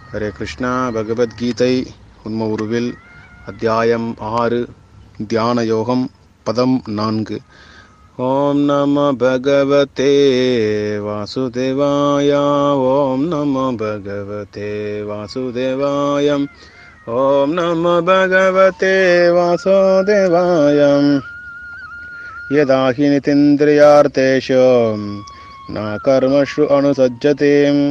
ஹரே கிருஷ்ணா பகவத்கீதை உண்ம உருவில் அத்தியாயம் ஆறு தியான யோகம் பதம் நான்கு ஓம் நம பகவதே வாசுதேவாய ஓம் நம பகவதே வாசுதேவாயம் ஓம் நம பகவதே வாசுதேவாயம் यदा हि नितीन्द्रियार्थेषु न कर्मषु अनुसज्जते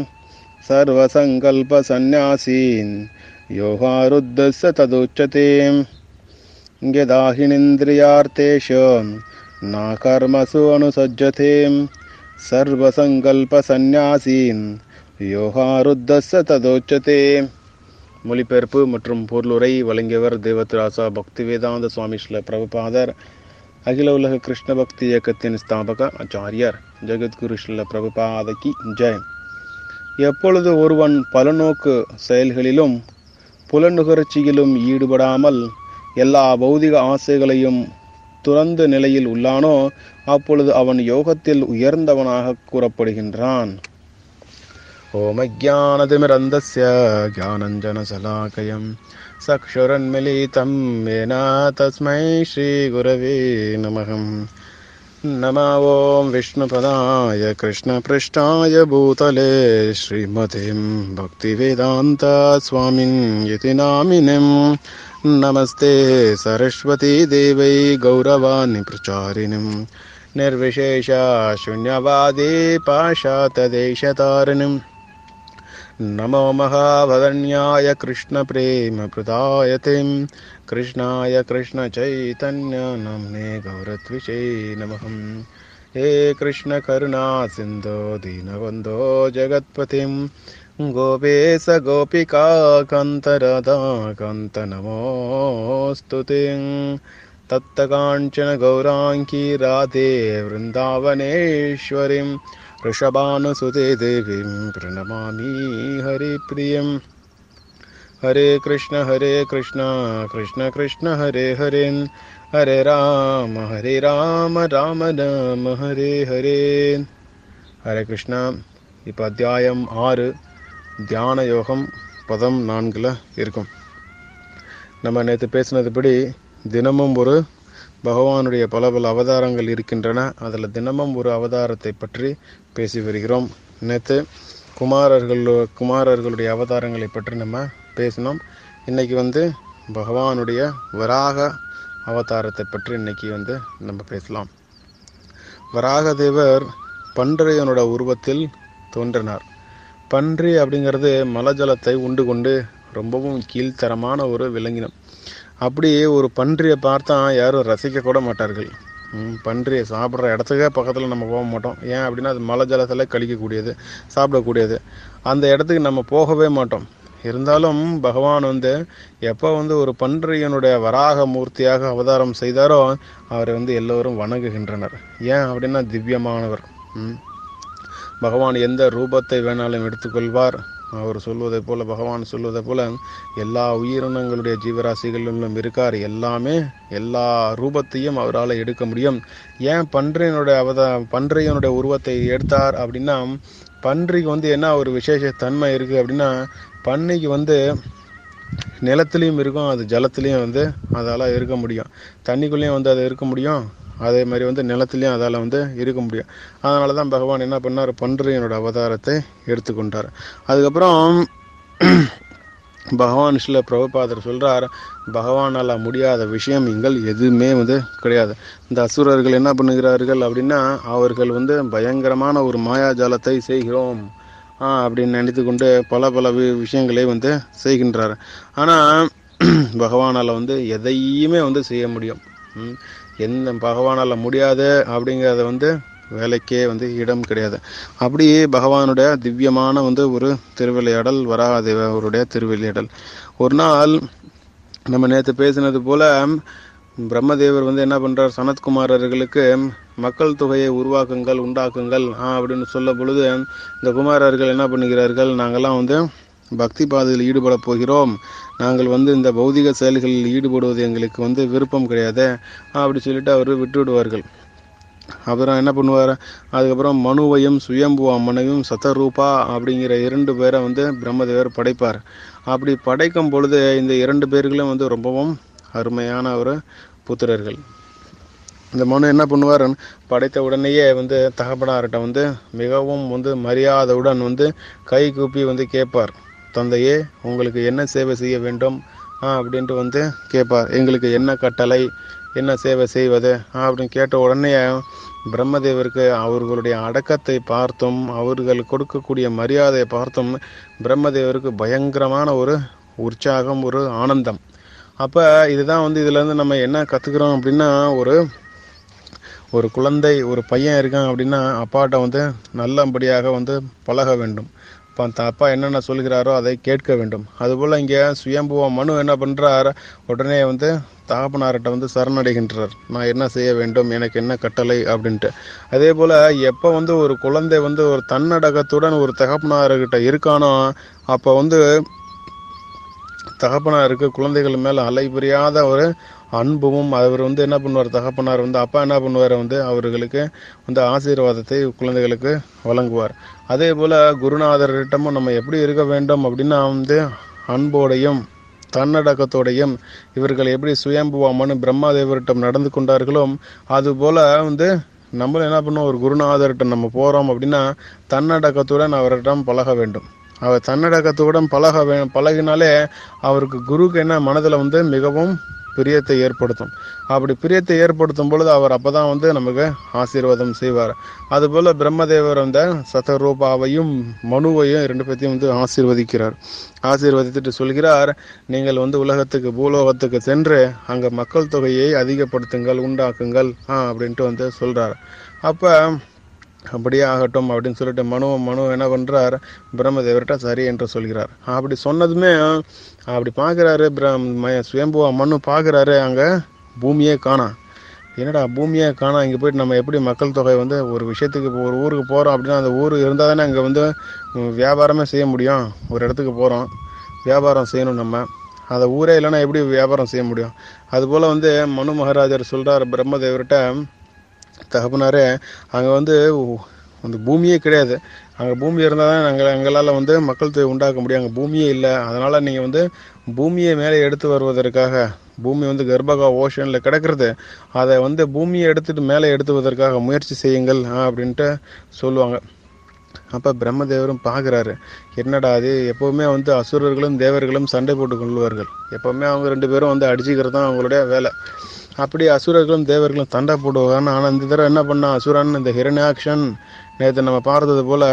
सर्वसङ्कल्पसन्न्यासीन् योगारुद्धस्य तदुच्यते यदा हि निन्द्रियार्थेषु न कर्मसु अनुसज्जते सर्वसङ्कल्पसन्न्यासीन् யோகாருத்தஸ்ஸ ததோச்சதே மொழிபெயர்ப்பு மற்றும் பொருளுரை வழங்கியவர் தேவத்ராசா பக்தி வேதாந்த சுவாமி ஸ்ல பிரபுபாதர் அகில உலக கிருஷ்ண பக்தி இயக்கத்தின் ஸ்தாபக ஆச்சாரியர் ஜெகத்குரு ஸ்ரீல பிரபுபாதகி ஜெய் எப்பொழுது ஒருவன் பலநோக்கு செயல்களிலும் புலனுகர்ச்சியிலும் ஈடுபடாமல் எல்லா பௌதிக ஆசைகளையும் துறந்த நிலையில் உள்ளானோ அப்பொழுது அவன் யோகத்தில் உயர்ந்தவனாக கூறப்படுகின்றான் ओमज्ञानतिमिरन्दस्य ज्ञानञ्जनशलाकयं सक्षुरन्मिलितं येन तस्मै श्रीगुरवे नमः नमो ॐ विष्णुपदाय कृष्णपृष्ठाय भूतले श्रीमतीं भक्तिवेदान्तस्वामिन् इति नामिनीं नमस्ते सरस्वतीदेवै गौरवाणि प्रचारिणीं निर्विशेष शून्यवादी पाशातदेशतारिणीम् नमो महाभगन्याय कृष्णप्रेमप्रदायतिं कृष्णाय कृष्णचैतन्य नम्ने गौरत्विषे नमः हे कृष्णकरुणा सिन्धो दीनबन्धो जगत्पतिं गोपेश गोपिका कान्तराधा कान्तनमोऽस्तु तिं तत्तकाञ्चन गौराङ्की राधे वृन्दावनेश्वरीं वृषभानुसुते देवीं प्रणमामि हरिप्रियम् हरे कृष्ण हरे कृष्ण कृष्ण कृष्ण हरे हरे हरे राम हरे राम राम राम हरे हरे ஹரே கிருஷ்ணா இப்போ அத்தியாயம் ஆறு தியான யோகம் பதம் நான்கில் இருக்கும் நம்ம நேற்று பேசினதுபடி தினமும் ஒரு பகவானுடைய பல பல அவதாரங்கள் இருக்கின்றன அதில் தினமும் ஒரு அவதாரத்தை பற்றி பேசி வருகிறோம் நேற்று குமாரர்கள் குமாரர்களுடைய அவதாரங்களை பற்றி நம்ம பேசினோம் இன்னைக்கு வந்து பகவானுடைய வராக அவதாரத்தை பற்றி இன்னைக்கு வந்து நம்ம பேசலாம் வராக தேவர் பன்றையனோட உருவத்தில் தோன்றினார் பன்றி அப்படிங்கிறது மலஜலத்தை உண்டு கொண்டு ரொம்பவும் கீழ்த்தரமான ஒரு விலங்கினம் அப்படியே ஒரு பன்றியை பார்த்தா யாரும் ரசிக்க கூட மாட்டார்கள் பன்றியை சாப்பிட்ற இடத்துக்கே பக்கத்தில் நம்ம போக மாட்டோம் ஏன் அப்படின்னா அது மலை ஜலத்தில் கழிக்கக்கூடியது சாப்பிடக்கூடியது அந்த இடத்துக்கு நம்ம போகவே மாட்டோம் இருந்தாலும் பகவான் வந்து எப்போ வந்து ஒரு பன்றியனுடைய வராக மூர்த்தியாக அவதாரம் செய்தாரோ அவரை வந்து எல்லோரும் வணங்குகின்றனர் ஏன் அப்படின்னா திவ்யமானவர் பகவான் எந்த ரூபத்தை வேணாலும் எடுத்துக்கொள்வார் அவர் சொல்வதை போல பகவான் சொல்வதை போல எல்லா உயிரினங்களுடைய ஜீவராசிகளிலும் இருக்கார் எல்லாமே எல்லா ரூபத்தையும் அவரால் எடுக்க முடியும் ஏன் பன்றியனுடைய அவதா பன்றியனுடைய உருவத்தை எடுத்தார் அப்படின்னா பன்றிக்கு வந்து என்ன ஒரு விசேஷ தன்மை இருக்குது அப்படின்னா பன்னிக்கு வந்து நிலத்துலேயும் இருக்கும் அது ஜலத்துலேயும் வந்து அதால் இருக்க முடியும் தண்ணிக்குள்ளேயும் வந்து அது இருக்க முடியும் அதே மாதிரி வந்து நிலத்துலேயும் அதால் வந்து இருக்க முடியும் அதனால தான் பகவான் என்ன பண்ணார் பன்றியனோட அவதாரத்தை எடுத்துக்கொண்டார் அதுக்கப்புறம் பகவான் ஸ்ரீல பிரபுபாதர் சொல்கிறார் பகவானால் முடியாத விஷயம் இங்கள் எதுவுமே வந்து கிடையாது இந்த அசுரர்கள் என்ன பண்ணுகிறார்கள் அப்படின்னா அவர்கள் வந்து பயங்கரமான ஒரு மாயாஜாலத்தை செய்கிறோம் அப்படின்னு நினைத்து கொண்டு பல பல விஷயங்களை வந்து செய்கின்றார் ஆனால் பகவானால் வந்து எதையுமே வந்து செய்ய முடியும் எந்த பகவானால் முடியாது அப்படிங்கிறத வந்து வேலைக்கே வந்து இடம் கிடையாது அப்படியே பகவானுடைய திவ்யமான வந்து ஒரு திருவிளையாடல் வராதேவருடைய திருவிளையாடல் ஒரு நாள் நம்ம நேற்று பேசினது போல பிரம்மதேவர் வந்து என்ன பண்றார் சனத்குமாரர்களுக்கு மக்கள் தொகையை உருவாக்குங்கள் உண்டாக்குங்கள் அப்படின்னு சொல்ல பொழுது இந்த குமாரர்கள் என்ன பண்ணுகிறார்கள் நாங்கள்லாம் வந்து பக்தி பாதையில் ஈடுபட போகிறோம் நாங்கள் வந்து இந்த பௌதிக செயல்களில் ஈடுபடுவது எங்களுக்கு வந்து விருப்பம் கிடையாது அப்படி சொல்லிட்டு அவர் விட்டு விடுவார்கள் அப்புறம் என்ன பண்ணுவார் அதுக்கப்புறம் மனுவையும் சுயம்பு அம்மனையும் சதரூபா அப்படிங்கிற இரண்டு பேரை வந்து பிரம்மதேவர் படைப்பார் அப்படி படைக்கும் பொழுது இந்த இரண்டு பேர்களும் வந்து ரொம்பவும் அருமையான ஒரு புத்திரர்கள் இந்த மனு என்ன பண்ணுவார் படைத்த உடனேயே வந்து தகப்பனார்கிட்ட வந்து மிகவும் வந்து மரியாதையுடன் வந்து கை கூப்பி வந்து கேட்பார் தந்தையே உங்களுக்கு என்ன சேவை செய்ய வேண்டும் ஆ அப்படின்ட்டு வந்து கேட்பார் எங்களுக்கு என்ன கட்டளை என்ன சேவை செய்வது ஆ அப்படின்னு கேட்ட உடனே பிரம்மதேவருக்கு அவர்களுடைய அடக்கத்தை பார்த்தும் அவர்கள் கொடுக்கக்கூடிய மரியாதையை பார்த்தும் பிரம்மதேவருக்கு பயங்கரமான ஒரு உற்சாகம் ஒரு ஆனந்தம் அப்போ இதுதான் வந்து இதுலேருந்து நம்ம என்ன கற்றுக்குறோம் அப்படின்னா ஒரு ஒரு குழந்தை ஒரு பையன் இருக்கான் அப்படின்னா அப்பாட்ட வந்து நல்லபடியாக வந்து பழக வேண்டும் இப்போ அந்த அப்பா என்னென்ன சொல்கிறாரோ அதை கேட்க வேண்டும் அதுபோல் இங்கே சுயம்புவ மனு என்ன பண்ணுறார் உடனே வந்து தகப்பனார்கிட்ட வந்து சரணடைகின்றார் நான் என்ன செய்ய வேண்டும் எனக்கு என்ன கட்டளை அப்படின்ட்டு அதே போல் எப்போ வந்து ஒரு குழந்தை வந்து ஒரு தன்னடக்கத்துடன் ஒரு தகப்பனார்கிட்ட இருக்கானோ அப்போ வந்து தகப்பனாருக்கு குழந்தைகள் மேலே அலை புரியாத ஒரு அன்பும் அவர் வந்து என்ன பண்ணுவார் தகப்பனார் வந்து அப்பா என்ன பண்ணுவார் வந்து அவர்களுக்கு வந்து ஆசீர்வாதத்தை குழந்தைகளுக்கு வழங்குவார் அதே போல் குருநாதரிடமும் நம்ம எப்படி இருக்க வேண்டும் அப்படின்னா வந்து அன்போடையும் தன்னடக்கத்தோடையும் இவர்கள் எப்படி சுயம்புவாமனு பிரம்மாதேவரிடம் நடந்து கொண்டார்களோ அதுபோல் வந்து நம்மளும் என்ன பண்ணுவோம் ஒரு குருநாதர்கிட்ட நம்ம போகிறோம் அப்படின்னா தன்னடக்கத்துடன் அவரிடம் பழக வேண்டும் அவர் தன்னடக்கத்துடன் பழக வே பழகினாலே அவருக்கு குருக்கு என்ன மனதில் வந்து மிகவும் பிரியத்தை ஏற்படுத்தும் அப்படி பிரியத்தை ஏற்படுத்தும் பொழுது அவர் அப்பதான் வந்து நமக்கு ஆசீர்வாதம் செய்வார் அதுபோல பிரம்மதேவர் அந்த சதரூபாவையும் மனுவையும் ரெண்டு பேர்த்தையும் வந்து ஆசீர்வதிக்கிறார் ஆசீர்வதித்துட்டு சொல்கிறார் நீங்கள் வந்து உலகத்துக்கு பூலோகத்துக்கு சென்று அங்கே மக்கள் தொகையை அதிகப்படுத்துங்கள் உண்டாக்குங்கள் ஆ அப்படின்ட்டு வந்து சொல்றார் அப்போ அப்படியே ஆகட்டும் அப்படின்னு சொல்லிட்டு மனு மனு என்ன பண்ணுறார் பிரம்மதேவர்கிட்ட சரி என்று சொல்கிறார் அப்படி சொன்னதுமே அப்படி பார்க்குறாரு பிரம் சுயம்புவா மனு பார்க்குறாரு அங்கே பூமியே காணாம் என்னடா பூமியே காணாம் இங்கே போயிட்டு நம்ம எப்படி மக்கள் தொகை வந்து ஒரு விஷயத்துக்கு இப்போ ஒரு ஊருக்கு போகிறோம் அப்படின்னா அந்த ஊர் இருந்தால் தானே அங்கே வந்து உம், வியாபாரமே செய்ய முடியும் ஒரு இடத்துக்கு போகிறோம் வியாபாரம் செய்யணும் நம்ம அந்த ஊரே இல்லைன்னா எப்படி வியாபாரம் செய்ய முடியும் அதுபோல் வந்து மனு மகாராஜர் சொல்கிறார் பிரம்மதேவர்கிட்ட தகப்பனாரே அங்கே வந்து உ- அந்த பூமியே கிடையாது அங்கே பூமி இருந்தால் தான் நாங்கள் எங்களால் வந்து மக்கள் தொகை உண்டாக்க முடியும் அங்கே பூமியே இல்லை அதனால் நீங்கள் வந்து பூமியை மேலே எடுத்து வருவதற்காக பூமி வந்து கர்ப்பகா ஓஷனில் கிடக்கிறது அதை வந்து பூமியை எடுத்துட்டு மேலே எடுத்துவதற்காக முயற்சி செய்யுங்கள் ஆ, அப்படின்ட்டு சொல்லுவாங்க அப்போ பிரம்மதேவரும் பார்க்குறாரு என்னடா அது எப்போவுமே வந்து அசுரர்களும் தேவர்களும் சண்டை போட்டு கொள்வார்கள் எப்போவுமே அவங்க ரெண்டு பேரும் வந்து அடிச்சுக்கிறது தான் அவங்களுடைய வேலை அப்படி அசுரர்களும் தேவர்களும் சண்டை போடுவாங்க ஆனால் இந்த தடவை என்ன பண்ணா அசுரன் இந்த ஹிரண்யாக்ஷன் நேற்று நம்ம பார்த்தது போல்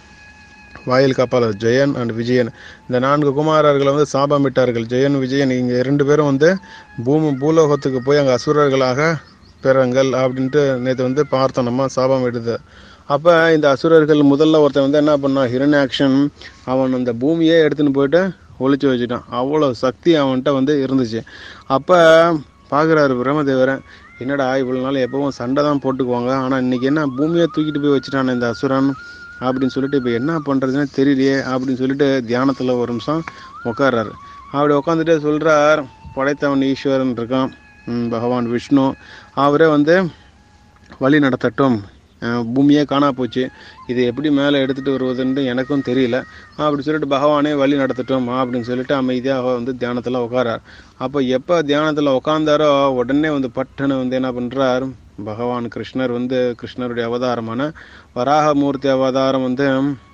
வாயில் காப்பாளர் ஜெயன் அண்ட் விஜயன் இந்த நான்கு குமாரர்களை வந்து சாபமிட்டார்கள் ஜெயன் விஜயன் இங்கே இரண்டு பேரும் வந்து பூமி பூலோகத்துக்கு போய் அங்கே அசுரர்களாக பிறங்கள் அப்படின்ட்டு நேற்று வந்து பார்த்தோம் நம்ம சாபம் எடுத்து அப்போ இந்த அசுரர்கள் முதல்ல ஒருத்தன் வந்து என்ன பண்ணான் ஹிரண்யாக்ஷன் அவன் அந்த பூமியே எடுத்துன்னு போயிட்டு ஒளிச்சு வச்சுட்டான் அவ்வளோ சக்தி அவன்கிட்ட வந்து இருந்துச்சு அப்போ பார்க்குறாரு பிரம்மதேவரன் என்னடா இவ்வளோ நாள் எப்பவும் சண்டை தான் போட்டுக்குவாங்க ஆனால் இன்னைக்கு என்ன பூமியை தூக்கிட்டு போய் வச்சுட்டான் இந்த அசுரன் அப்படின்னு சொல்லிட்டு இப்போ என்ன பண்ணுறதுன்னு தெரியலையே அப்படின்னு சொல்லிட்டு தியானத்தில் ஒரு நிமிஷம் உட்கார்றாரு அப்படி உட்காந்துட்டு சொல்கிறார் படைத்தவன் ஈஸ்வரன் இருக்கான் ம், பகவான் விஷ்ணு அவரே வந்து வழி நடத்தட்டும் அஹ் பூமியே காணா போச்சு இது எப்படி மேலே எடுத்துகிட்டு வருவதுன்னு எனக்கும் தெரியல அப்படி சொல்லிட்டு பகவானே வழி நடத்தட்டும் அப்படின்னு சொல்லிட்டு அமைதியாக வந்து தியானத்தில் உட்காரார் அப்போ எப்போ தியானத்தில் உட்காந்தாரோ உடனே வந்து பட்டுன்னு வந்து என்ன பண்ணுறார் பகவான் கிருஷ்ணர் வந்து கிருஷ்ணருடைய அவதாரமான வராகமூர்த்தி அவதாரம் வந்து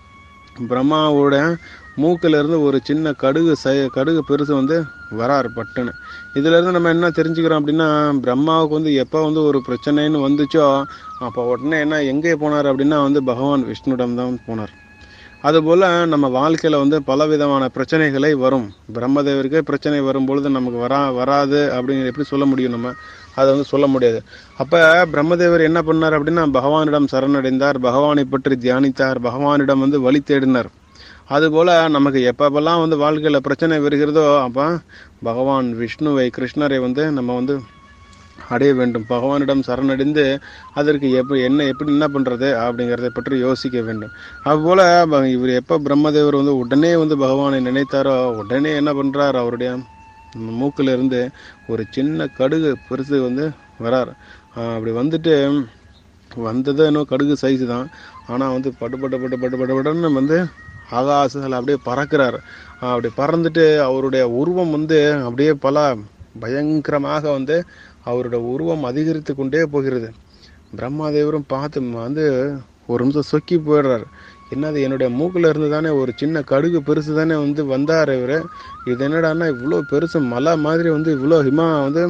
பிரம்மாவோட மூக்குல இருந்து ஒரு சின்ன கடுகு சை கடுகு பெருசு வந்து வராரு பட்டுன்னு இதுல இருந்து நம்ம என்ன தெரிஞ்சுக்கிறோம் அப்படின்னா பிரம்மாவுக்கு வந்து எப்போ வந்து ஒரு பிரச்சனைன்னு வந்துச்சோ அப்போ உடனே என்ன எங்கே போனார் அப்படின்னா வந்து பகவான் விஷ்ணுடம் தான் போனார் அதுபோல் நம்ம வாழ்க்கையில் வந்து பல விதமான பிரச்சனைகளை வரும் பிரம்மதேவருக்கே பிரச்சனை வரும் பொழுது நமக்கு வரா வராது அப்படிங்கிற எப்படி சொல்ல முடியும் நம்ம அதை வந்து சொல்ல முடியாது அப்போ பிரம்மதேவர் என்ன பண்ணார் அப்படின்னா பகவானிடம் சரணடைந்தார் பகவானை பற்றி தியானித்தார் பகவானிடம் வந்து வழி தேடினார் அதுபோல் நமக்கு எப்பப்பெல்லாம் வந்து வாழ்க்கையில் பிரச்சனை வருகிறதோ அப்போ பகவான் விஷ்ணுவை கிருஷ்ணரை வந்து நம்ம வந்து அடைய வேண்டும் பகவானிடம் சரணடைந்து அதற்கு எப்போ என்ன எப்படி என்ன பண்ணுறது அப்படிங்கிறத பற்றி யோசிக்க வேண்டும் அதுபோல் ப- இவர் எப்போ பிரம்மதேவர் வந்து உடனே வந்து பகவானை நினைத்தாரோ உடனே என்ன பண்ணுறார் அவருடைய மூக்குல இருந்து ஒரு சின்ன கடுகு பெருசு வந்து வரார் ஆஹ் அப்படி வந்துட்டு வந்தது இன்னும் கடுகு சைஸ் தான் ஆனால் வந்து பட்டு பட்டு பட்டு பட்டு பட்டு பட்டுன்னு வந்து ஆகாசத்தில் அப்படியே பறக்கிறார் அப்படி பறந்துட்டு அவருடைய உருவம் வந்து அப்படியே பல பயங்கரமாக வந்து அவருடைய உருவம் அதிகரித்து கொண்டே போகிறது பிரம்மாதேவரும் பார்த்து வந்து ஒரு நிமிஷம் சொக்கி போயிடுறாரு என்னது என்னுடைய மூக்கில் இருந்து தானே ஒரு சின்ன கடுகு பெருசு தானே வந்து வந்தார் இவர் இது என்னடான்னா இவ்வளோ பெருசு மலை மாதிரி வந்து இவ்வளோ ஹிமா வந்து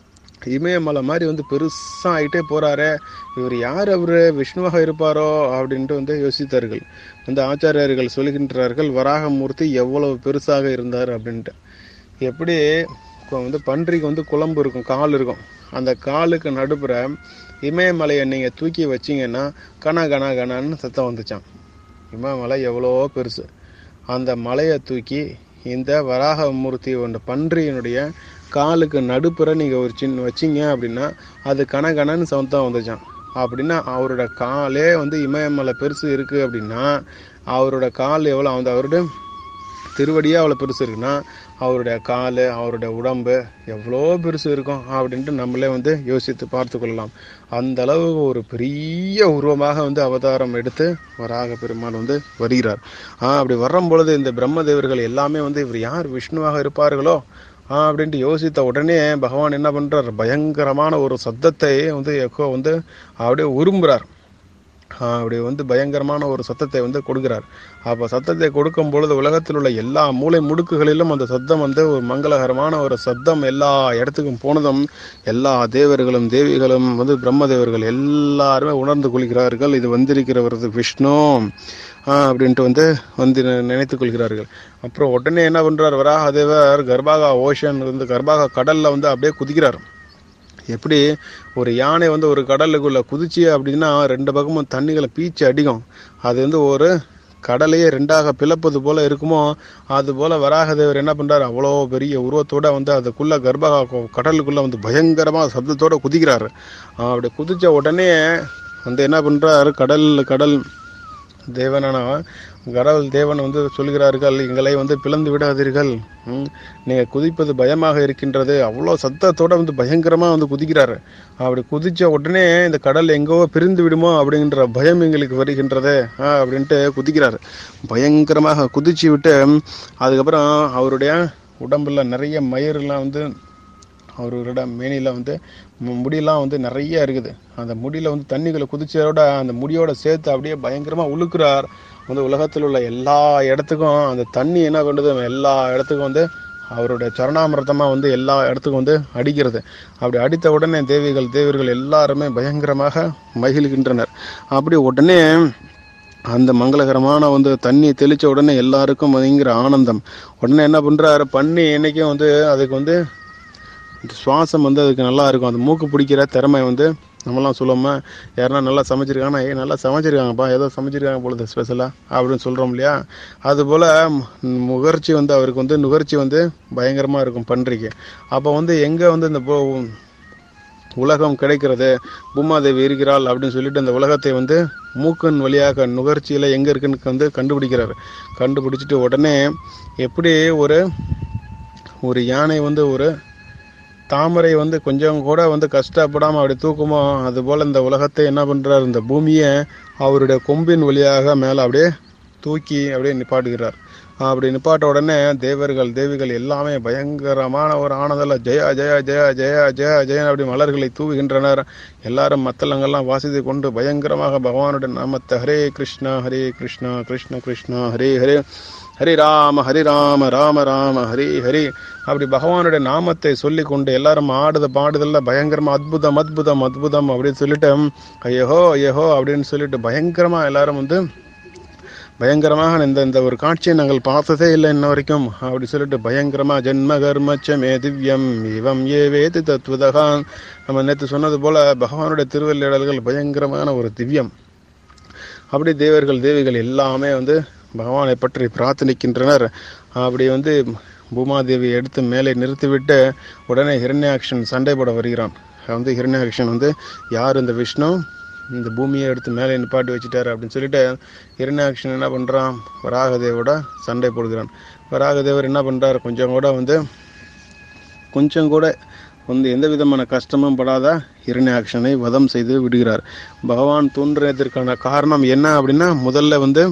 இமயமலை மாதிரி வந்து பெருசாக ஆகிட்டே போகிறாரே இவர் யார் அவர் விஷ்ணுவாக இருப்பாரோ அப்படின்ட்டு வந்து யோசித்தார்கள் வந்து ஆச்சாரியர்கள் சொல்கின்றார்கள் வராகமூர்த்தி எவ்வளவு பெருசாக இருந்தார் அப்படின்ட்டு எப்படி இப்போ வந்து பன்றிக்கு வந்து குழம்பு இருக்கும் கால் இருக்கும் அந்த காலுக்கு நடுப்புற இமயமலையை நீங்கள் தூக்கி வச்சிங்கன்னா கனா கனா கனான்னு சத்தம் வந்துச்சான் இமயமலை எவ்வளோ பெருசு அந்த மலையை தூக்கி இந்த வராகமூர்த்தி ஒன்று பன்றியினுடைய காலுக்கு நடுப்புற நீங்கள் ஒரு சின்ன வச்சிங்க அப்படின்னா அது கனகனன்னு சவுத்தான் வந்துச்சான் அப்படின்னா அவரோட காலே வந்து இமயமலை பெருசு இருக்குது அப்படின்னா அவரோட கால் எவ்வளோ வந்து அவருடைய திருவடியே அவ்வளோ பெருசு இருக்குன்னா அவருடைய கால் அவருடைய உடம்பு எவ்வளோ பெருசு இருக்கும் அப்படின்ட்டு நம்மளே வந்து யோசித்து பார்த்து கொள்ளலாம் அந்த அளவு ஒரு பெரிய உருவமாக வந்து அவதாரம் எடுத்து வராக பெருமாள் வந்து வருகிறார் ஆ அப்படி வரும் பொழுது இந்த பிரம்மதேவர்கள் எல்லாமே வந்து இவர் யார் விஷ்ணுவாக இருப்பார்களோ ஆ அப்படின்ட்டு யோசித்த உடனே பகவான் என்ன பண்றார் பயங்கரமான ஒரு சத்தத்தை வந்து எக்கோ வந்து அப்படியே உரும்புறார் அப்படி வந்து பயங்கரமான ஒரு சத்தத்தை வந்து கொடுக்கிறார் அப்போ சத்தத்தை கொடுக்கும் பொழுது உலகத்தில் உள்ள எல்லா மூளை முடுக்குகளிலும் அந்த சத்தம் வந்து ஒரு மங்களகரமான ஒரு சத்தம் எல்லா இடத்துக்கும் போனதும் எல்லா தேவர்களும் தேவிகளும் வந்து பிரம்மதேவர்கள் எல்லாருமே உணர்ந்து கொள்கிறார்கள் இது வந்திருக்கிறவரது விஷ்ணு அப்படின்ட்டு வந்து வந்து நினைத்து கொள்கிறார்கள் அப்புறம் உடனே என்ன பண்றார் வராகதேவர் கர்பாகா ஓஷன் வந்து கர்பாகா கடல்ல வந்து அப்படியே குதிக்கிறார் எப்படி ஒரு யானை வந்து ஒரு கடலுக்குள்ள குதிச்சு அப்படின்னா ரெண்டு பக்கமும் தண்ணிகளை பீச்சு அடிக்கும் அது வந்து ஒரு கடலையே ரெண்டாக பிளப்பது போல இருக்குமோ அது போல வராகதேவர் என்ன பண்றாரு அவ்வளோ பெரிய உருவத்தோட வந்து அதுக்குள்ள கர்ப்ப கடலுக்குள்ள வந்து பயங்கரமா சப்தத்தோட குதிக்கிறாரு அப்படி குதிச்ச உடனே வந்து என்ன பண்றாரு கடல் கடல் தேவனான கடவுள் தேவன் வந்து சொல்கிறார்கள் எங்களை வந்து பிளந்து விடாதீர்கள் நீங்கள் குதிப்பது பயமாக இருக்கின்றது அவ்வளோ சத்தத்தோட வந்து பயங்கரமாக வந்து குதிக்கிறாரு அப்படி குதிச்ச உடனே இந்த கடல் எங்கோ பிரிந்து விடுமோ அப்படின்ற பயம் எங்களுக்கு வருகின்றது அப்படின்ட்டு குதிக்கிறாரு பயங்கரமாக குதிச்சு விட்டு அதுக்கப்புறம் அவருடைய உடம்புல நிறைய மயிரெல்லாம் வந்து அவரோட மேனியில் வந்து முடியெல்லாம் வந்து நிறைய இருக்குது அந்த முடியில் வந்து தண்ணிகளை குதிச்சதோட அந்த முடியோட சேர்த்து அப்படியே பயங்கரமாக உழுக்குறார் வந்து உலகத்தில் உள்ள எல்லா இடத்துக்கும் அந்த தண்ணி என்ன பண்ணுது எல்லா இடத்துக்கும் வந்து அவருடைய சரணாமிரதமாக வந்து எல்லா இடத்துக்கும் வந்து அடிக்கிறது அப்படி அடித்த உடனே தேவிகள் தேவர்கள் எல்லாருமே பயங்கரமாக மகிழ்கின்றனர் அப்படி உடனே அந்த மங்களகரமான வந்து தண்ணி தெளித்த உடனே எல்லாருக்கும் பயங்கர ஆனந்தம் உடனே என்ன பண்ணுறாரு பண்ணி என்னைக்கும் வந்து அதுக்கு வந்து சுவாசம் வந்து அதுக்கு நல்லா இருக்கும் அந்த மூக்கு பிடிக்கிற திறமை வந்து நம்மலாம் சொல்லாமல் யாருன்னா நல்லா சமைச்சிருக்காங்கன்னா ஏ நல்லா சமைச்சிருக்காங்கப்பா ஏதோ சமைச்சிருக்காங்க பொழுது ஸ்பெஷலாக அப்படின்னு சொல்கிறோம் இல்லையா அதுபோல் முகர்ச்சி வந்து அவருக்கு வந்து நுகர்ச்சி வந்து பயங்கரமாக இருக்கும் பன்றிக்கு அப்போ வந்து எங்கே வந்து இந்த போ உலகம் கிடைக்கிறது பூமாதேவி இருக்கிறாள் அப்படின்னு சொல்லிட்டு அந்த உலகத்தை வந்து மூக்கன் வழியாக நுகர்ச்சியில் எங்கே இருக்குன்னு வந்து கண்டுபிடிக்கிறாரு கண்டுபிடிச்சிட்டு உடனே எப்படி ஒரு ஒரு யானை வந்து ஒரு தாமரை வந்து கொஞ்சம் கூட வந்து கஷ்டப்படாமல் அப்படி தூக்குமோ அதுபோல் இந்த உலகத்தை என்ன பண்ணுறாரு இந்த பூமியை அவருடைய கொம்பின் வழியாக மேலே அப்படியே தூக்கி அப்படியே நிப்பாட்டுகிறார் அப்படி நிப்பாட்ட உடனே தேவர்கள் தேவிகள் எல்லாமே பயங்கரமான ஒரு ஆனதில் ஜெயா ஜெயா ஜெயா ஜெயா ஜெயா ஜெயன் அப்படி மலர்களை தூவுகின்றனர் எல்லாரும் மத்தளங்கள்லாம் வாசித்து கொண்டு பயங்கரமாக பகவானுடைய நாமத்தை ஹரே கிருஷ்ணா ஹரே கிருஷ்ணா கிருஷ்ண கிருஷ்ணா ஹரே ஹரே ஹரி ராம ஹரி ராம ராம ராம ஹரி ஹரி அப்படி பகவானுடைய நாமத்தை சொல்லி கொண்டு எல்லாரும் ஆடுத பாடுதல்ல பயங்கரமா அத்புதம் அத்புதம் அத்புதம் அப்படின்னு சொல்லிட்டு ஐயோ ஐயோ அப்படின்னு சொல்லிட்டு பயங்கரமா எல்லாரும் வந்து பயங்கரமாக இந்த இந்த ஒரு காட்சியை நாங்கள் பார்த்ததே இல்லை இன்ன வரைக்கும் அப்படி சொல்லிட்டு பயங்கரமா ஜென்ம கர்மச்சமே திவ்யம் இவம் ஏ வேதி தத்துவதகான் நம்ம நேற்று சொன்னது போல பகவானுடைய திருவள்ளிடல்கள் பயங்கரமான ஒரு திவ்யம் அப்படி தேவர்கள் தேவிகள் எல்லாமே வந்து பகவானை பற்றி பிரார்த்தனிக்கின்றனர் அப்படி வந்து பூமாதேவி எடுத்து மேலே நிறுத்திவிட்டு உடனே ஹிரண்யாக்ஷன் சண்டை போட வருகிறான் வந்து ஹிரண்யாக்ஷன் வந்து யார் இந்த விஷ்ணு இந்த பூமியை எடுத்து மேலே நிப்பாட்டி வச்சுட்டாரு அப்படின்னு சொல்லிட்டு ஹிரண்யாக்ஷன் என்ன பண்ணுறான் வராகதேவோட சண்டை போடுகிறான் வராகதேவர் என்ன பண்ணுறாரு கொஞ்சம் கூட வந்து கொஞ்சம் கூட வந்து எந்த விதமான கஷ்டமும் படாத இரண்யாக்ஷனை வதம் செய்து விடுகிறார் பகவான் தோன்றியதற்கான காரணம் என்ன அப்படின்னா முதல்ல வந்து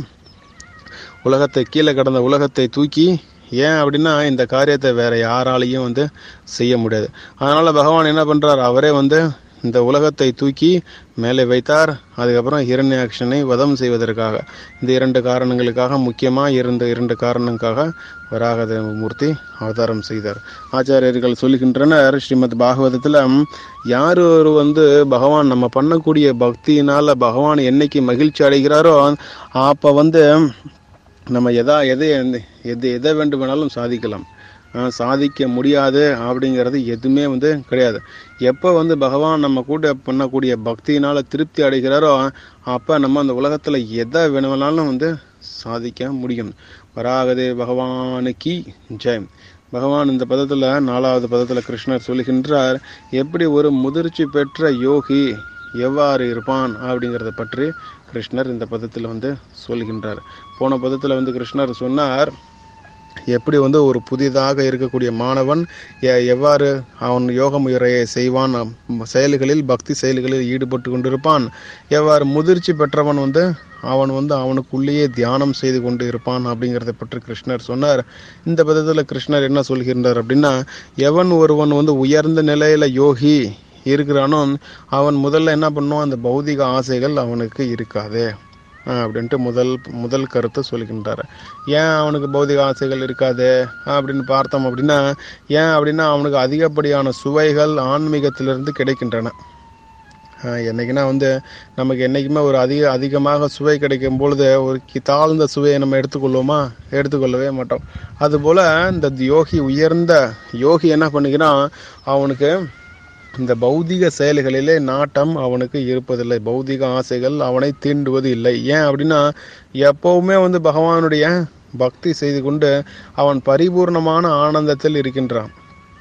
உலகத்தை கீழே கடந்த உலகத்தை தூக்கி ஏன் அப்படின்னா இந்த காரியத்தை வேற யாராலையும் வந்து செய்ய முடியாது அதனால பகவான் என்ன பண்றார் அவரே வந்து இந்த உலகத்தை தூக்கி மேலே வைத்தார் அதுக்கப்புறம் ஹிரண்யாக்ஷனை வதம் செய்வதற்காக இந்த இரண்டு காரணங்களுக்காக முக்கியமாக இருந்த இரண்டு காரணங்களுக்காக வராக மூர்த்தி அவதாரம் செய்தார் ஆச்சாரியர்கள் சொல்லுகின்றனர் ஸ்ரீமத் பாகவதத்தில் யார் ஒரு வந்து பகவான் நம்ம பண்ணக்கூடிய பக்தியினால பகவான் என்னைக்கு மகிழ்ச்சி அடைகிறாரோ அப்போ வந்து நம்ம எதா எதை எது எதை வேண்டுமானாலும் சாதிக்கலாம் ஆஹ் சாதிக்க முடியாது அப்படிங்கிறது எதுவுமே வந்து கிடையாது எப்போ வந்து பகவான் நம்ம கூட பண்ணக்கூடிய பக்தியினால திருப்தி அடைகிறாரோ அப்போ நம்ம அந்த உலகத்தில் எதை வேணுமானாலும் வந்து சாதிக்க முடியும் வராகதே பகவானுக்கு ஜெயம் பகவான் இந்த பதத்தில் நாலாவது பதத்தில் கிருஷ்ணர் சொல்லுகின்றார் எப்படி ஒரு முதிர்ச்சி பெற்ற யோகி எவ்வாறு இருப்பான் அப்படிங்கிறத பற்றி கிருஷ்ணர் இந்த பதத்தில் வந்து சொல்கின்றார் போன பதத்தில் வந்து கிருஷ்ணர் சொன்னார் எப்படி வந்து ஒரு புதிதாக இருக்கக்கூடிய மாணவன் எ- எவ்வாறு அவன் யோக முறையை செய்வான் அம், செயல்களில் பக்தி செயல்களில் ஈடுபட்டு கொண்டிருப்பான் எவ்வாறு முதிர்ச்சி பெற்றவன் வந்து அவன் வந்து அவனுக்குள்ளேயே தியானம் செய்து கொண்டு இருப்பான் அப்படிங்கிறத பற்றி கிருஷ்ணர் சொன்னார் இந்த பதத்தில் கிருஷ்ணர் என்ன சொல்கின்றார் அப்படின்னா எவன் ஒருவன் வந்து உயர்ந்த நிலையில யோகி இருக்கிறானோ அவன் முதல்ல என்ன பண்ணுவான் அந்த பௌதிக ஆசைகள் அவனுக்கு இருக்காது ஆஹ் அப்படின்ட்டு முதல் முதல் கருத்தை சொல்கின்றார் ஏன் அவனுக்கு பௌதிக ஆசைகள் இருக்காது அப்படின்னு பார்த்தோம் அப்படின்னா ஏன் அப்படின்னா அவனுக்கு அதிகப்படியான சுவைகள் ஆன்மீகத்திலிருந்து கிடைக்கின்றன ஆஹ் என்னைக்குன்னா வந்து நமக்கு என்னைக்குமே ஒரு அதிக அதிகமாக சுவை கிடைக்கும் பொழுது ஒரு கி- தாழ்ந்த சுவையை நம்ம எடுத்துக்கொள்வோமா எடுத்துக்கொள்ளவே மாட்டோம் அதுபோல் இந்த யோகி உயர்ந்த யோகி என்ன பண்ணுகிறான் அவனுக்கு இந்த பௌதிக செயல்களிலே நாட்டம் அவனுக்கு இருப்பதில்லை பௌதிக ஆசைகள் அவனை தீண்டுவது இல்லை ஏன் அப்படின்னா எப்பவுமே வந்து பகவானுடைய பக்தி செய்து கொண்டு அவன் பரிபூர்ணமான ஆனந்தத்தில் இருக்கின்றான்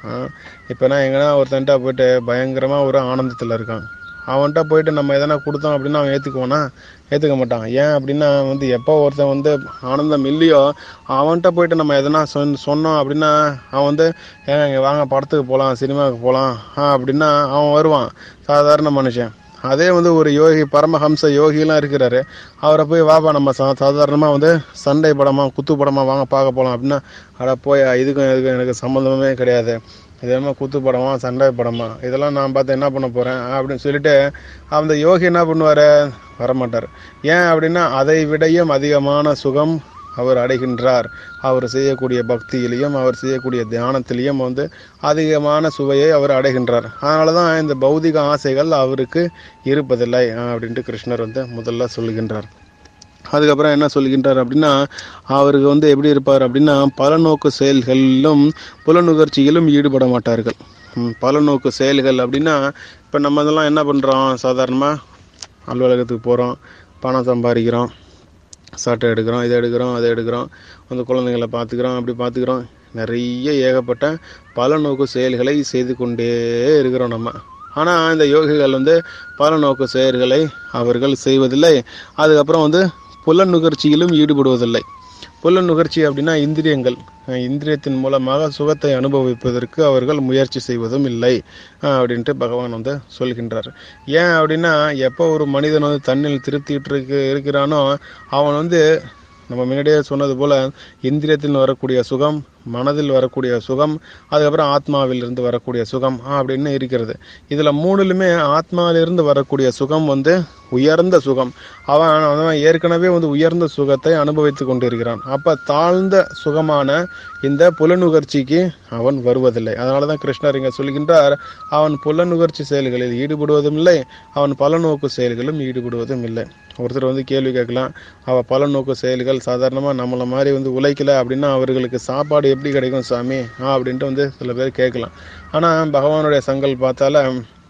இப்போ நான் எங்கன்னா ஒருத்தன்ட்ட போயிட்டு பயங்கரமாக ஒரு ஆனந்தத்தில் இருக்கான் அவன்கிட்ட போயிட்டு நம்ம எதனா கொடுத்தோம் அப்படின்னா அவன் ஏற்றுக்குவானா ஏற்றுக்க மாட்டான் ஏன் அப்படின்னா வந்து எப்போ ஒருத்தன் வந்து ஆனந்தம் இல்லையோ அவன்கிட்ட போயிட்டு நம்ம எதனா சொன் சொன்னோம் அப்படின்னா அவன் வந்து ஏங்க இங்க வாங்க படத்துக்கு போகலாம் சினிமாவுக்கு போகலாம் அப்படின்னா அவன் வருவான் சாதாரண மனுஷன் அதே வந்து ஒரு யோகி பரமஹம்ச யோகிலாம் இருக்கிறாரு அவரை போய் வாப்பா நம்ம சா சாதாரணமாக வந்து சண்டை படமா குத்து படமா வாங்க பார்க்க போகலாம் அப்படின்னா அட போய் இதுக்கும் இதுக்கும் எனக்கு சம்மந்தமே கிடையாது இது என்ன குத்து படமா சண்டை படமா இதெல்லாம் நான் பார்த்து என்ன பண்ண போகிறேன் அப்படின்னு சொல்லிட்டு அந்த யோகி என்ன பண்ணுவார் வரமாட்டார் ஏன் அப்படின்னா அதை விடையும் அதிகமான சுகம் அவர் அடைகின்றார் அவர் செய்யக்கூடிய பக்தியிலையும் அவர் செய்யக்கூடிய தியானத்திலையும் வந்து அதிகமான சுவையை அவர் அடைகின்றார் அதனால தான் இந்த பௌதிக ஆசைகள் அவருக்கு இருப்பதில்லை அப்படின்ட்டு கிருஷ்ணர் வந்து முதல்ல சொல்லுகின்றார் அதுக்கப்புறம் என்ன சொல்கின்றார் அப்படின்னா அவருக்கு வந்து எப்படி இருப்பார் அப்படின்னா பலநோக்கு செயல்களிலும் புலனுகர்ச்சியிலும் ஈடுபட மாட்டார்கள் ம், பலநோக்கு செயல்கள் அப்படின்னா இப்போ நம்ம இதெல்லாம் என்ன பண்ணுறோம் சாதாரணமாக அலுவலகத்துக்கு போகிறோம் பணம் சம்பாதிக்கிறோம் சட்டை எடுக்கிறோம் இதை எடுக்கிறோம் அதை எடுக்கிறோம் அந்த குழந்தைங்களை பார்த்துக்கிறோம் அப்படி பார்த்துக்கிறோம் நிறைய ஏகப்பட்ட பலநோக்கு செயல்களை செய்து கொண்டே இருக்கிறோம் நம்ம ஆனால் இந்த யோகிகள் வந்து பலநோக்கு செயல்களை அவர்கள் செய்வதில்லை அதுக்கப்புறம் வந்து புல நுகர்ச்சியிலும் ஈடுபடுவதில்லை புல நுகர்ச்சி அப்படின்னா இந்திரியங்கள் அஹ் இந்திரியத்தின் மூலமாக சுகத்தை அனுபவிப்பதற்கு அவர்கள் முயற்சி செய்வதும் இல்லை அஹ் அப்படின்ட்டு பகவான் வந்து சொல்கின்றார் ஏன் அப்படின்னா எப்போ ஒரு மனிதன் வந்து தண்ணில் திருப்திட்டு இருக்கு இருக்கிறானோ அவன் வந்து நம்ம முன்னாடியே சொன்னது போல இந்திரியத்தில் வரக்கூடிய சுகம் மனதில் வரக்கூடிய சுகம் அதுக்கப்புறம் ஆத்மாவிலிருந்து வரக்கூடிய சுகம் ஆ, அப்படின்னு இருக்கிறது இதுல மூணுலுமே ஆத்மாவிலிருந்து வரக்கூடிய சுகம் வந்து உயர்ந்த சுகம் அவன் அவன் ஏற்கனவே வந்து உயர்ந்த சுகத்தை அனுபவித்து கொண்டிருக்கிறான் அப்ப தாழ்ந்த சுகமான இந்த புலனுகர்ச்சிக்கு அவன் வருவதில்லை அதனாலதான் கிருஷ்ணர் இங்க சொல்கின்றார் அவன் புலனுகர்ச்சி செயல்களில் ஈடுபடுவதும் இல்லை அவன் பலநோக்கு செயல்களும் ஈடுபடுவதும் இல்லை ஒருத்தர் வந்து கேள்வி கேட்கலாம் அவ பலநோக்கு செயல்கள் சாதாரணமா நம்மள மாதிரி வந்து உழைக்கல அப்படின்னா அவர்களுக்கு சாப்பாடு எப்படி கிடைக்கும் சாமி ஆ அப்படின்ட்டு வந்து சில பேர் கேட்கலாம் ஆனா பகவானுடைய சங்கல் பார்த்தால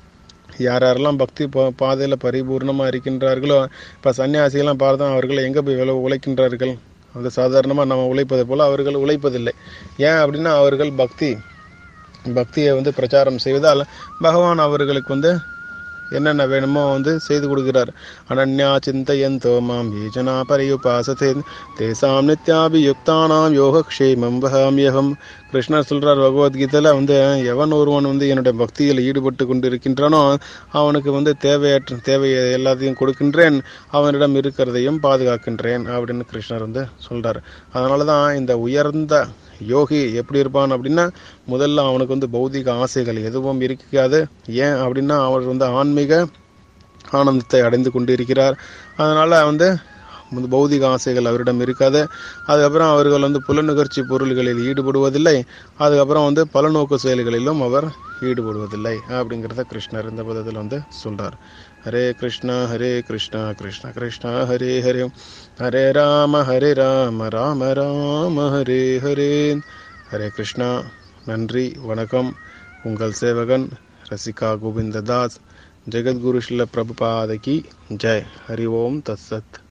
யார் யாரெல்லாம் பக்தி பா- பாதையில பரிபூர்ணமா இருக்கின்றார்களோ இப்ப சன்னியாசிகள்லாம் பார்த்தோம் அவர்கள் எங்க போய் எவ்வளவு உழைக்கின்றார்கள் அது சாதாரணமா நம்ம உழைப்பதை போல அவர்கள் உழைப்பதில்லை ஏன் அப்படின்னா அவர்கள் பக்தி பக்தியை வந்து பிரச்சாரம் செய்வதால் பகவான் அவர்களுக்கு வந்து என்னென்ன வேணுமோ வந்து செய்து கொடுக்கிறார் அனன்யா சிந்தையந்தோ மாம் யேஜனா பரியுபாசதே தேசாம் நித்யாபியுக்தானாம் யோகக்ஷேமம் வகாமியகம் கிருஷ்ணர் சொல்றார் பகவத்கீதையில வந்து எவன் ஒருவன் வந்து என்னுடைய பக்தியில் ஈடுபட்டு கொண்டு இருக்கின்றானோ அவனுக்கு வந்து தேவையற்ற தேவையை எல்லாத்தையும் கொடுக்கின்றேன் அவனிடம் இருக்கிறதையும் பாதுகாக்கின்றேன் அப்படின்னு கிருஷ்ணர் வந்து சொல்றார் அதனால தான் இந்த உயர்ந்த யோகி எப்படி இருப்பான் அப்படின்னா முதல்ல அவனுக்கு வந்து பௌதிக ஆசைகள் எதுவும் இருக்காது ஏன் அப்படின்னா அவர் வந்து ஆன்மீக ஆனந்தத்தை அடைந்து கொண்டு இருக்கிறார் அதனால வந்து இந்த பௌதிக ஆசைகள் அவரிடம் இருக்காது அதுக்கப்புறம் அவர்கள் வந்து புலனுகர்ச்சி பொருள்களில் ஈடுபடுவதில்லை அதுக்கப்புறம் வந்து பலநோக்கு செயல்களிலும் அவர் ஈடுபடுவதில்லை அப்படிங்கிறத கிருஷ்ணர் இந்த பதத்தில் வந்து சொல்றார் ஹரே கிருஷ்ணா ஹரே கிருஷ்ணா கிருஷ்ண கிருஷ்ணா ஹரே ஹரே ஹரே ராம ஹரே ராம ராம ராம ஹரே ஹரே ஹரே கிருஷ்ணா நன்றி வணக்கம் உங்கள் சேவகன் ரசிகா கோவிந்ததாஸ் ஜெகத்குரு ஸ்ரீல பிரபுபாதகி ஜெய் ஹரி ஓம் தத்சத்